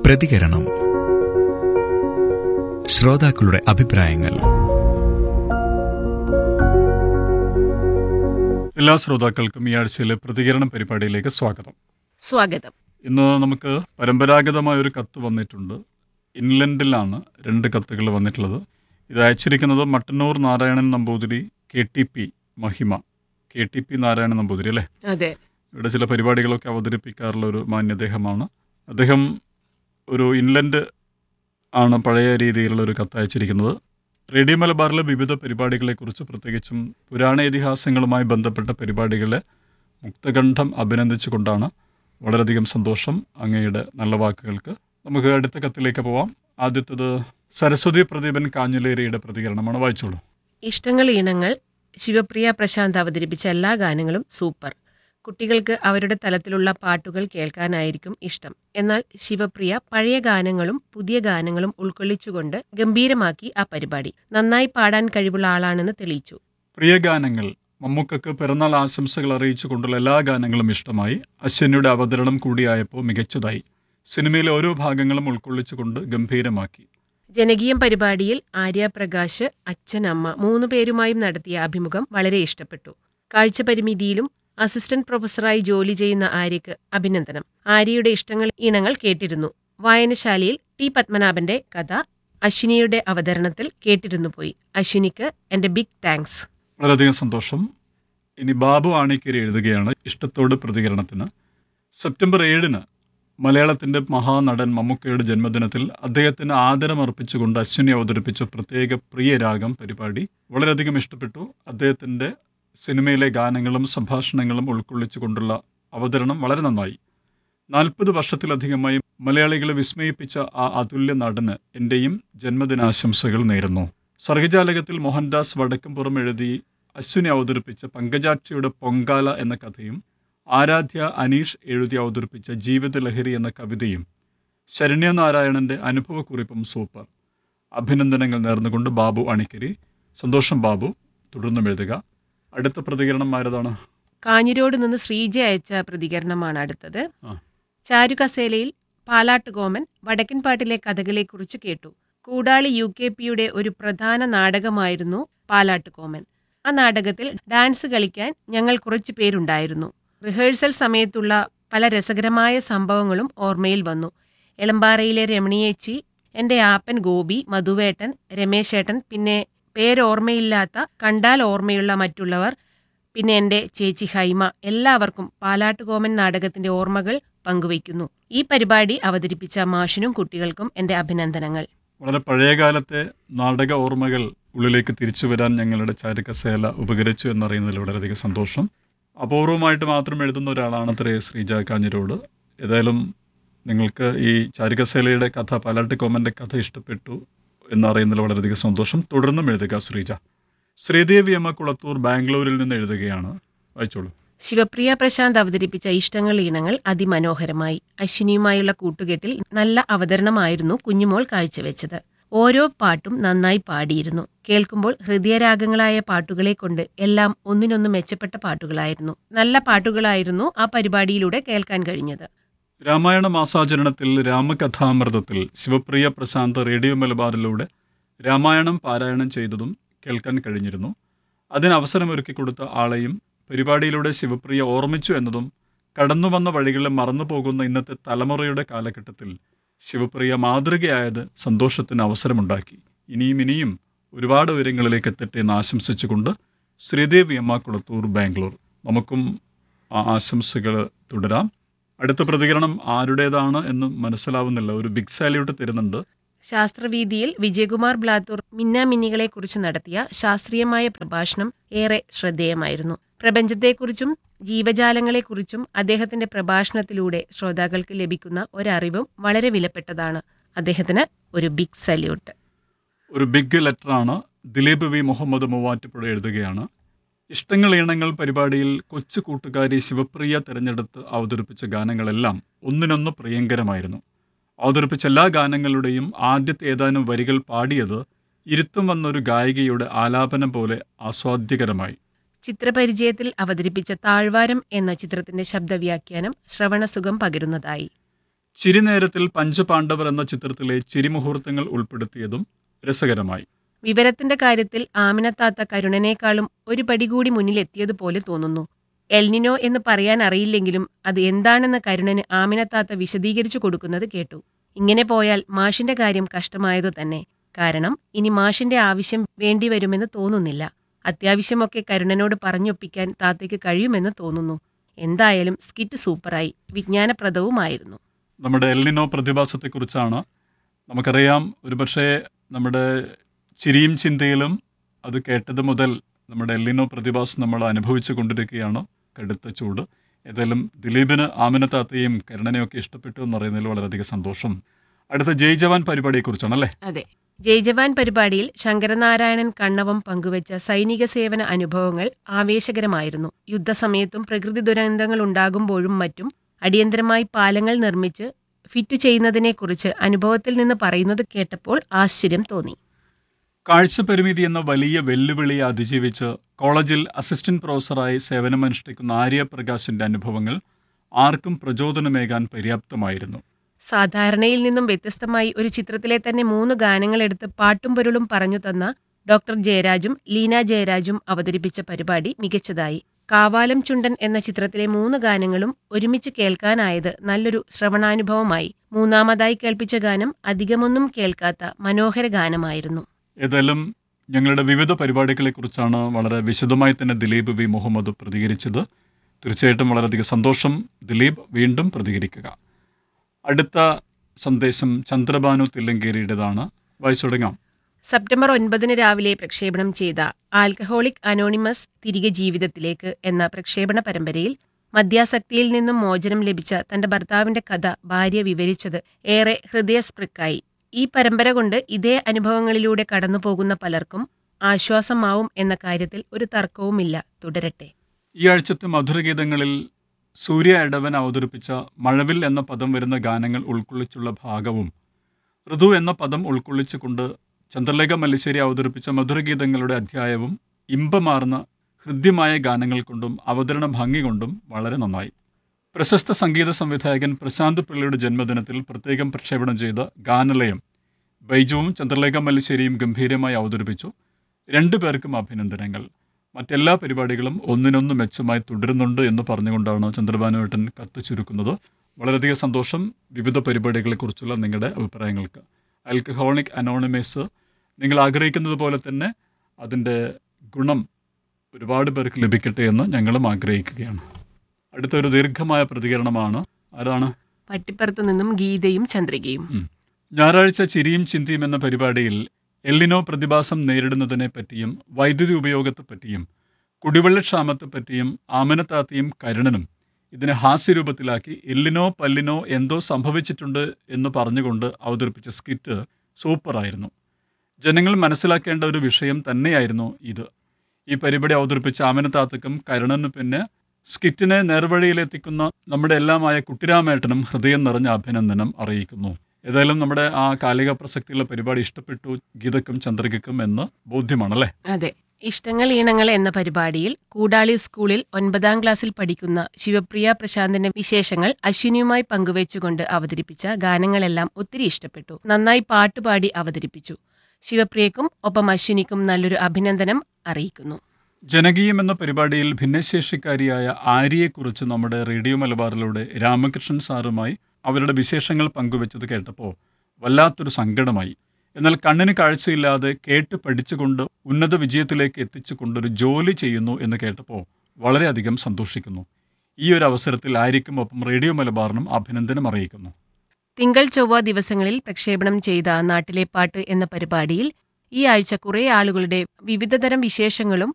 പ്രതികരണം ശ്രോതാക്കളുടെ അഭിപ്രായങ്ങൾ എല്ലാ ശ്രോതാക്കൾക്കും ഈ ആഴ്ചയിലെ പ്രതികരണം പരിപാടിയിലേക്ക് സ്വാഗതം സ്വാഗതം ഇന്ന് നമുക്ക് പരമ്പരാഗതമായ ഒരു കത്ത് വന്നിട്ടുണ്ട് ഇൻലൻഡിലാണ് രണ്ട് കത്തുകൾ വന്നിട്ടുള്ളത് ഇത് അയച്ചിരിക്കുന്നത് Mattannur Narayanan Namboothiri K T P Mahima K T P Narayanan Namboothiri അല്ലേ അതെ ഇവിടെ ചില പരിപാടികളൊക്കെ അവതരിപ്പിക്കാറുള്ള ഒരു മാന്യദേഹമാണ് അദ്ദേഹം ഒരു ഇൻലൻഡ് ആണ് പഴയ രീതിയിലുള്ള ഒരു കത്ത് അയച്ചിരിക്കുന്നത് റേഡിയോ മലബാറിലെ വിവിധ പരിപാടികളെക്കുറിച്ച് പ്രത്യേകിച്ചും പുരാണ ഇതിഹാസങ്ങളുമായി ബന്ധപ്പെട്ട പരിപാടികളെ മുക്തകണ്ഠം അഭിനന്ദിച്ചുകൊണ്ടാണ് വളരെയധികം സന്തോഷം അങ്ങയുടെ നല്ല വാക്കുകൾക്ക് നമുക്ക് അടുത്ത കത്തിലേക്ക് പോവാം ആദ്യത്തത് സരസ്വതി പ്രദീപൻ കാഞ്ഞിലേരിയുടെ പ്രതികരണമാണ് വായിച്ചോളൂ ഇഷ്ടങ്ങൾ ഇണങ്ങൾ ശിവപ്രിയ പ്രശാന്ത് അവതരിപ്പിച്ച എല്ലാ ഗാനങ്ങളും സൂപ്പർ കുട്ടികൾക്ക് അവരുടെ തലത്തിലുള്ള പാട്ടുകൾ കേൾക്കാനായിരിക്കും ഇഷ്ടം എന്നാൽ ശിവപ്രിയ പഴയ ഗാനങ്ങളും പുതിയ ഗാനങ്ങളും ഉൾക്കൊള്ളിച്ചുകൊണ്ട് ഗംഭീരമാക്കി ആ പരിപാടി നന്നായി പാടാൻ കഴിവുള്ള ആളാണെന്ന് തെളിയിച്ചു പ്രിയ ഗാനങ്ങൾ മമ്മൂക്കക്ക് പിറന്നാൾ ആശംസകൾ അറിയിച്ചുകൊണ്ടുള്ള എല്ലാ ഗാനങ്ങളും ഇഷ്ടമായി അശ്വനിയുടെ അവതരണം കൂടിയായപ്പോൾ മികച്ചതായി സിനിമയിലെ ഓരോ ഭാഗങ്ങളും ഉൾക്കൊള്ളിച്ചുകൊണ്ട് ഗംഭീരമാക്കി ജനകീയം പരിപാടിയിൽ ആര്യ പ്രകാശ് അച്ഛൻ അമ്മ മൂന്നു പേരുമായും നടത്തിയ അഭിമുഖം വളരെ ഇഷ്ടപ്പെട്ടു കാഴ്ചപരിമിതിയിലും അസിസ്റ്റന്റ് പ്രൊഫസറായി ജോലി ചെയ്യുന്ന ആര്യയ്ക്ക് അഭിനന്ദനം ആര്യയുടെ ഇഷ്ടങ്ങൾ ഇണങ്ങൾ കേട്ടിരുന്നു വായനശാലയിൽ ടി പത്മനാഭന്റെ കഥ അശ്വിനിയുടെ അവതരണത്തിൽ കേട്ടിരുന്നു പോയി അശ്വിനിക്ക് എന്റെ ബിഗ് താങ്ക്സ് വളരെയധികം സന്തോഷം ഇനി ബാബു ആണിക്കരി എഴുതുകയാണ് ഇഷ്ടത്തോട് പ്രതികരണത്തിന് സെപ്റ്റംബർ ഏഴിന് മലയാളത്തിൻ്റെ മഹാനടൻ മമ്മൂക്കയുടെ ജന്മദിനത്തിൽ അദ്ദേഹത്തിന് ആദരമർപ്പിച്ചുകൊണ്ട് അശ്വിനി അവതരിപ്പിച്ച പ്രത്യേക പ്രിയരാഗം പരിപാടി വളരെയധികം ഇഷ്ടപ്പെട്ടു അദ്ദേഹത്തിൻ്റെ സിനിമയിലെ ഗാനങ്ങളും സംഭാഷണങ്ങളും ഉൾക്കൊള്ളിച്ചുകൊണ്ടുള്ള അവതരണം വളരെ നന്നായി നാൽപ്പത് വർഷത്തിലധികമായി മലയാളികളെ വിസ്മയിപ്പിച്ച ആ അതുല്യ നടന് എൻ്റെയും ജന്മദിനാശംസകൾ നേരുന്നു സർഗജാലകത്തിൽ മോഹൻദാസ് വടക്കുംപുറം എഴുതി അശ്വിനി അവതരിപ്പിച്ച പങ്കജാക്ഷിയുടെ പൊങ്കാല എന്ന കഥയും ആരാധ്യ അനീഷ് എഴുതി അവതരിപ്പിച്ച ജീവിതലഹരി എന്ന കവിതയും ശരണ്യനാരായണന്റെ അനുഭവക്കുറിപ്പും സൂപ്പർ അഭിനന്ദനങ്ങൾ നേർന്നുകൊണ്ട് ബാബു അണിക്കരി സന്തോഷം ബാബു തുടർന്നും എഴുതുക അടുത്ത പ്രതികരണം ആരതാണ് കാഞ്ഞിരോട് നിന്ന് ശ്രീജ അയച്ച പ്രതികരണമാണ് അടുത്തത് ആ. ചാരുകസേലയിൽ പാലാട്ടുകോമൻ വടക്കൻപാട്ടിലെ കഥകളെക്കുറിച്ച് കേട്ടു കൂടാളി യു കെ പിയുടെ ഒരു പ്രധാന നാടകമായിരുന്നു പാലാട്ടുകോമൻ ആ നാടകത്തിൽ ഡാൻസ് കളിക്കാൻ ഞങ്ങൾ കുറച്ചു പേരുണ്ടായിരുന്നു റിഹേഴ്സൽ സമയത്തുള്ള പല രസകരമായ സംഭവങ്ങളും ഓർമ്മയിൽ വന്നു എളമ്പാറയിലെ രമണിയേച്ചി എൻ്റെ ആപ്പൻ ഗോപി മധുവേട്ടൻ രമേശേട്ടൻ പിന്നെ പേരോർമ്മയില്ലാത്ത കണ്ടാൽ ഓർമ്മയുള്ള മറ്റുള്ളവർ പിന്നെ എൻ്റെ ചേച്ചി ഹൈമ എല്ലാവർക്കും പാലാട്ടുകോമൻ നാടകത്തിന്റെ ഓർമ്മകൾ പങ്കുവയ്ക്കുന്നു ഈ പരിപാടി അവതരിപ്പിച്ച മാഷിനും കുട്ടികൾക്കും എൻ്റെ അഭിനന്ദനങ്ങൾ വളരെ പഴയകാലത്തെ നാടക ഓർമ്മകൾ ഉള്ളിലേക്ക് തിരിച്ചു വരാൻ ഞങ്ങളുടെ ചാരുകസേല ഉപകരിച്ചു എന്നറിയുന്നതിൽ വളരെയധികം സന്തോഷം അപൂർവമായിട്ട് മാത്രം എഴുതുന്ന ഒരാളാണ് അത്രേ ശ്രീജ കാഞ്ഞിരോട് ഏതായാലും നിങ്ങൾക്ക് ഈ ചാരുകസേലയുടെ കഥ പാലാട്ട് കോമൻ്റെ കഥ ഇഷ്ടപ്പെട്ടു എന്നറിയുന്നതിൽ വളരെയധികം സന്തോഷം തുടർന്നും എഴുതുക ശ്രീജ ശ്രീദേവി അമ്മ കുളത്തൂർ ബാംഗ്ലൂരിൽ നിന്ന് എഴുതുകയാണ് വായിച്ചോളൂ ശിവപ്രിയ പ്രശാന്ത് അവതരിപ്പിച്ച ഇഷ്ടങ്ങൾ ഇണങ്ങൾ അതിമനോഹരമായി അശ്വിനിയുമായുള്ള കൂട്ടുകെട്ടിൽ നല്ല അവതരണമായിരുന്നു കുഞ്ഞുമോൾ കാഴ്ചവെച്ചത് ഓരോ പാട്ടും നന്നായി പാടിയിരുന്നു കേൾക്കുമ്പോൾ ഹൃദയരാഗങ്ങളായ പാട്ടുകളെ കൊണ്ട് എല്ലാം ഒന്നിനൊന്ന് മെച്ചപ്പെട്ട പാട്ടുകളായിരുന്നു നല്ല പാട്ടുകളായിരുന്നു ആ പരിപാടിയിലൂടെ കേൾക്കാൻ കഴിഞ്ഞത് രാമായണ മാസാചരണത്തിൽ രാമകഥാമൃതത്തിൽ ശിവപ്രിയ പ്രശാന്ത് റേഡിയോ മലബാറിലൂടെ രാമായണം പാരായണം ചെയ്തതും കേൾക്കാൻ കഴിഞ്ഞിരുന്നു അതിന് അവസരമൊരുക്കി കൊടുത്ത ആളെയും പരിപാടിയിലൂടെ ശിവപ്രിയ ഓർമ്മിച്ചു എന്നതും കടന്നു വന്ന വഴികളിൽ മറന്നു പോകുന്ന ഇന്നത്തെ തലമുറയുടെ കാലഘട്ടത്തിൽ ശിവപ്രിയ മാതൃകയായത് സന്തോഷത്തിന് അവസരമുണ്ടാക്കി ഇനിയും ഇനിയും ഒരുപാട് ഉയരങ്ങളിലേക്ക് എത്തട്ടെ എന്ന് ആശംസിച്ചുകൊണ്ട് ശ്രീദേവി അമ്മ കുളത്തൂർ ബാംഗ്ലൂർ നമുക്കും ആ ആശംസകൾ തുടരാം അടുത്ത പ്രതികരണം ആരുടേതാണ് എന്ന് മനസ്സിലാവുന്നില്ല ഒരു ബിഗ് സാല്യൂട്ട് തരുന്നുണ്ട് ശാസ്ത്രവീതിയിൽ വിജയകുമാർ ബ്ലാത്തൂർ മിന്നാമിന്നികളെക്കുറിച്ച് നടത്തിയ ശാസ്ത്രീയമായ പ്രഭാഷണം ഏറെ ശ്രദ്ധേയമായിരുന്നു പ്രപഞ്ചത്തെക്കുറിച്ചും ജീവജാലങ്ങളെക്കുറിച്ചും അദ്ദേഹത്തിന്റെ പ്രഭാഷണത്തിലൂടെ ശ്രോതാക്കൾക്ക് ലഭിക്കുന്ന ഒരറിവും വളരെ വിലപ്പെട്ടതാണ് അദ്ദേഹത്തിന് ഒരു ബിഗ് സല്യൂട്ട് ഒരു ബിഗ് ലെറ്ററാണ് ദിലീപ് വി മുഹമ്മദ് മൂവാറ്റുപുഴ എഴുതുകയാണ് ഇഷ്ടങ്ങൾ ഈണങ്ങൾ പരിപാടിയിൽ കൊച്ചു കൂട്ടുകാരി ശിവപ്രിയ തിരഞ്ഞെടുത്ത് അവതരിപ്പിച്ച ഗാനങ്ങളെല്ലാം ഒന്നിനൊന്ന് പ്രിയങ്കരമായിരുന്നു അവതരിപ്പിച്ച എല്ലാ ഗാനങ്ങളുടെയും ആദ്യത്തെ ഏതാനും വരികൾ പാടിയത് ഇരുത്തം വന്നൊരു ഗായികയുടെ ആലാപനം പോലെ ആസ്വാദ്യകരമായി ചിത്രപരിചയത്തിൽ അവതരിപ്പിച്ച താഴ്വാരം എന്ന ചിത്രത്തിന്റെ ശബ്ദവ്യാഖ്യാനം ശ്രവണസുഖം പകരുന്നതായി ചിരിനേരത്തിൽ പഞ്ചപാണ്ഡവർ എന്ന ചിത്രത്തിലെ ചിരിമുഹൂർത്തങ്ങൾ ഉൾപ്പെടുത്തിയതും രസകരമായി വിവരത്തിന്റെ കാര്യത്തിൽ ആമിനത്താത്ത കരുണനേക്കാളും ഒരു പടി കൂടി മുന്നിലെത്തിയതുപോലെ തോന്നുന്നു എൽനിനോ എന്ന് പറയാൻ അറിയില്ലെങ്കിലും അത് എന്താണെന്ന് കരുണന് ആമിനത്താത്ത വിശദീകരിച്ചു കൊടുക്കുന്നത് കേട്ടു ഇങ്ങനെ പോയാൽ മാഷിന്റെ കാര്യം കഷ്ടമായതു തന്നെ കാരണം ഇനി മാഷിന്റെ ആവശ്യം വേണ്ടിവരുമെന്ന് തോന്നുന്നില്ല അത്യാവശ്യമൊക്കെ കരുണനോട് പറഞ്ഞൊപ്പിക്കാൻ താത്തയ്ക്ക് കഴിയുമെന്ന് തോന്നുന്നു എന്തായാലും സ്കിറ്റ് സൂപ്പറായി വിജ്ഞാനപ്രദവുമായിരുന്നു നമ്മുടെ എൽനിനോ പ്രതിഭാസത്തെക്കുറിച്ചാണ് നമുക്കറിയാം ഒരുപക്ഷെ നമ്മുടെ ചിരിയും ചിന്തയിലും അത് കേട്ടത് മുതൽ നമ്മുടെ എല്ലിനോ പ്രതിഭാസം നമ്മൾ അനുഭവിച്ചു കൊണ്ടിരിക്കുകയാണ് കടുത്ത ചൂട് ഏതായാലും ദിലീപിന് ആമിനത്താത്തയും കരുണനെയൊക്കെ ഇഷ്ടപ്പെട്ടു എന്ന് പറയുന്നതിൽ വളരെയധികം സന്തോഷം അടുത്ത ജയ് ജവാൻ പരിപാടിയെക്കുറിച്ചാണ് അല്ലേ അതെ ജയ് ജവാൻ പരിപാടിയിൽ ശങ്കരനാരായണൻ കണ്ണവം പങ്കുവച്ച സൈനിക സേവന അനുഭവങ്ങൾ ആവേശകരമായിരുന്നു യുദ്ധസമയത്തും പ്രകൃതി ദുരന്തങ്ങൾ ഉണ്ടാകുമ്പോഴും മറ്റും അടിയന്തരമായി പാലങ്ങൾ നിർമ്മിച്ച് ഫിറ്റ് ചെയ്യുന്നതിനെക്കുറിച്ച് അനുഭവത്തിൽ നിന്ന് പറയുന്നത് കേട്ടപ്പോൾ ആശ്ചര്യം തോന്നി കാഴ്ചപരിമിതി എന്ന വലിയ വെല്ലുവിളിയെ അതിജീവിച്ച് കോളേജിൽ അസിസ്റ്റന്റ് പ്രൊഫസറായി സേവനമനുഷ്ഠിക്കുന്ന ആര്യപ്രകാശിന്റെ അനുഭവങ്ങൾ ആർക്കും പ്രചോദനമേകാൻ പര്യാപ്തമായിരുന്നു സാധാരണയിൽ നിന്നും വ്യത്യസ്തമായി ഒരു ചിത്രത്തിലെ തന്നെ മൂന്ന് ഗാനങ്ങളെടുത്ത് പാട്ടും പൊരുളും പറഞ്ഞു തന്ന ഡോക്ടർ ജയരാജും ലീന ജയരാജും അവതരിപ്പിച്ച പരിപാടി മികച്ചതായി കാവാലം ചുണ്ടൻ എന്ന ചിത്രത്തിലെ മൂന്ന് ഗാനങ്ങളും ഒരുമിച്ച് കേൾക്കാനായത് നല്ലൊരു ശ്രവണാനുഭവമായി മൂന്നാമതായി കേൾപ്പിച്ച ഗാനം അധികമൊന്നും കേൾക്കാത്ത മനോഹര ഗാനമായിരുന്നു ഏതായാലും ഞങ്ങളുടെ വിവിധ പരിപാടികളെക്കുറിച്ചാണ് വളരെ വിശദമായി തന്നെ ദിലീപ് വി മുഹമ്മദ് പ്രതികരിച്ചത് തീർച്ചയായിട്ടും വളരെയധികം സന്തോഷം ദിലീപ് വീണ്ടും പ്രതികരിക്കുക അടുത്ത സന്ദേശം ചന്ദ്രബാനു തില്ലങ്കേരിയുടേതാണ് വായിച്ചു തുടങ്ങാം സെപ്റ്റംബർ ഒൻപതിന് രാവിലെ പ്രക്ഷേപണം ചെയ്ത ആൽക്കഹോളിക് അനോണിമസ് തിരികെ ജീവിതത്തിലേക്ക് എന്ന പ്രക്ഷേപണ പരമ്പരയിൽ മദ്യാസക്തിയിൽ നിന്നും മോചനം ലഭിച്ച തന്റെ ഭർത്താവിന്റെ കഥ ഭാര്യ വിവരിച്ചത് ഏറെ ഹൃദയസ്പൃക്കായി ഈ പരമ്പര കൊണ്ട് ഇതേ അനുഭവങ്ങളിലൂടെ കടന്നുപോകുന്ന പലർക്കും ആശ്വാസമാവും എന്ന കാര്യത്തിൽ ഒരു തർക്കവുമില്ല തുടരട്ടെ ഈ ആഴ്ചത്തെ മധുരഗീതങ്ങളിൽ സൂര്യ എടവൻ അവതരിപ്പിച്ച മഴവിൽ എന്ന പദം വരുന്ന ഗാനങ്ങൾ ഉൾക്കൊള്ളിച്ചുള്ള ഭാഗവും ഋതു എന്ന പദം ഉൾക്കൊള്ളിച്ചുകൊണ്ട് ചന്ദ്രലേഖ മല്ലിശ്ശേരി അവതരിപ്പിച്ച മധുരഗീതങ്ങളുടെ അധ്യായവും ഇമ്പമാർന്ന ഹൃദ്യമായ ഗാനങ്ങൾ കൊണ്ടും അവതരണ ഭംഗി കൊണ്ടും വളരെ നന്നായി പ്രശസ്ത സംഗീത സംവിധായകൻ പ്രശാന്ത് പിള്ളയുടെ ജന്മദിനത്തിൽ പ്രത്യേകം പ്രക്ഷേപണം ചെയ്ത ഗാനലയം ബൈജുവും ചന്ദ്രലേഖ മല്ലിശ്ശേരിയും ഗംഭീരമായി അവതരിപ്പിച്ചു രണ്ടു പേർക്കും അഭിനന്ദനങ്ങൾ മറ്റെല്ലാ പരിപാടികളും ഒന്നിനൊന്ന് മെച്ചമായി തുടരുന്നുണ്ട് എന്ന് പറഞ്ഞുകൊണ്ടാണ് ചന്ദ്രബാനുവേട്ടൻ കത്ത് ചുരുക്കുന്നത് വളരെയധികം സന്തോഷം വിവിധ പരിപാടികളെക്കുറിച്ചുള്ള നിങ്ങളുടെ അഭിപ്രായങ്ങൾക്ക് ആൽക്കഹോളിക് അനോണിമസ് നിങ്ങൾ ആഗ്രഹിക്കുന്നത് പോലെ തന്നെ അതിൻ്റെ ഗുണം ഒരുപാട് പേർക്ക് ലഭിക്കട്ടെ എന്ന് ഞങ്ങളും ആഗ്രഹിക്കുകയാണ് അടുത്തൊരു ദീർഘമായ പ്രതികരണമാണ് ആരാണ് പട്ടിപ്പുറത്തു നിന്നും ഗീതയും ചന്ദ്രികയും ഞായറാഴ്ച ചിരിയും ചിന്തിയും എന്ന പരിപാടിയിൽ എല്ലിനോ പ്രതിഭാസം നേരിടുന്നതിനെ പറ്റിയും വൈദ്യുതി ഉപയോഗത്തെപ്പറ്റിയും കുടിവെള്ളക്ഷാമത്തെ പറ്റിയും ആമനത്താത്തയും കരുണനും ഇതിനെ ഹാസ്യരൂപത്തിലാക്കി എല്ലിനോ പല്ലിനോ എന്തോ സംഭവിച്ചിട്ടുണ്ട് എന്ന് പറഞ്ഞുകൊണ്ട് അവതരിപ്പിച്ച സ്കിറ്റ് സൂപ്പറായിരുന്നു ജനങ്ങൾ മനസ്സിലാക്കേണ്ട ഒരു വിഷയം തന്നെയായിരുന്നു ഇത് ഈ പരിപാടി അവതരിപ്പിച്ച ആമനത്താത്തക്കും കരുണനും പിന്നെ സ്കിറ്റിനെ നേർവഴിയിലെത്തിക്കുന്ന നമ്മുടെ എല്ലാമായ കുട്ടിരാമേട്ടനും ഹൃദയം നിറഞ്ഞ അഭിനന്ദനം അറിയിക്കുന്നു ഏതായാലും നമ്മുടെ ആ കാലിക പ്രസക്തിയുള്ള പരിപാടി ഇഷ്ടപ്പെട്ടു ഗീതക്കും ചന്ദ്രികക്കും എന്ന് ബോധ്യമാണല്ലേ അതെ ഇഷ്ടങ്ങൾ ഈണങ്ങൾ എന്ന പരിപാടിയിൽ കൂടാളി സ്കൂളിൽ ഒൻപതാം ക്ലാസ്സിൽ പഠിക്കുന്ന ശിവപ്രിയ പ്രശാന്തിന്റെ വിശേഷങ്ങൾ അശ്വിനിയുമായി പങ്കുവച്ചുകൊണ്ട് അവതരിപ്പിച്ച ഗാനങ്ങളെല്ലാം ഒത്തിരി ഇഷ്ടപ്പെട്ടു നന്നായി പാട്ടുപാടി അവതരിപ്പിച്ചു ശിവപ്രിയക്കും ഒപ്പം അശ്വിനിക്കും നല്ലൊരു അഭിനന്ദനം അറിയിക്കുന്നു ജനകീയം എന്ന പരിപാടിയിൽ ഭിന്നശേഷിക്കാരിയായ ആര്യയെക്കുറിച്ച് നമ്മുടെ റേഡിയോ മലബാറിലൂടെ രാമകൃഷ്ണൻ സാറുമായി അവരുടെ വിശേഷങ്ങൾ പങ്കുവെച്ചത് കേട്ടപ്പോൾ വല്ലാത്തൊരു സങ്കടമായി എന്നാൽ കണ്ണിന് കാഴ്ചയില്ലാതെ കേട്ട് പഠിച്ചുകൊണ്ട് ഉന്നത വിജയത്തിലേക്ക് എത്തിച്ചുകൊണ്ടൊരു ജോലി ചെയ്യുന്നു എന്ന് കേട്ടപ്പോൾ വളരെയധികം സന്തോഷിക്കുന്നു ഈ ഒരു അവസരത്തിൽ ആര്യക്കും ഒപ്പം റേഡിയോ മലബാറിനും അഭിനന്ദനം അറിയിക്കുന്നു തിങ്കൾ ചൊവ്വ ദിവസങ്ങളിൽ പ്രക്ഷേപണം ചെയ്ത നാട്ടിലെ പാട്ട് എന്ന പരിപാടിയിൽ ഈ ആഴ്ച കുറേ ആളുകളുടെ വിവിധതരം വിശേഷങ്ങളും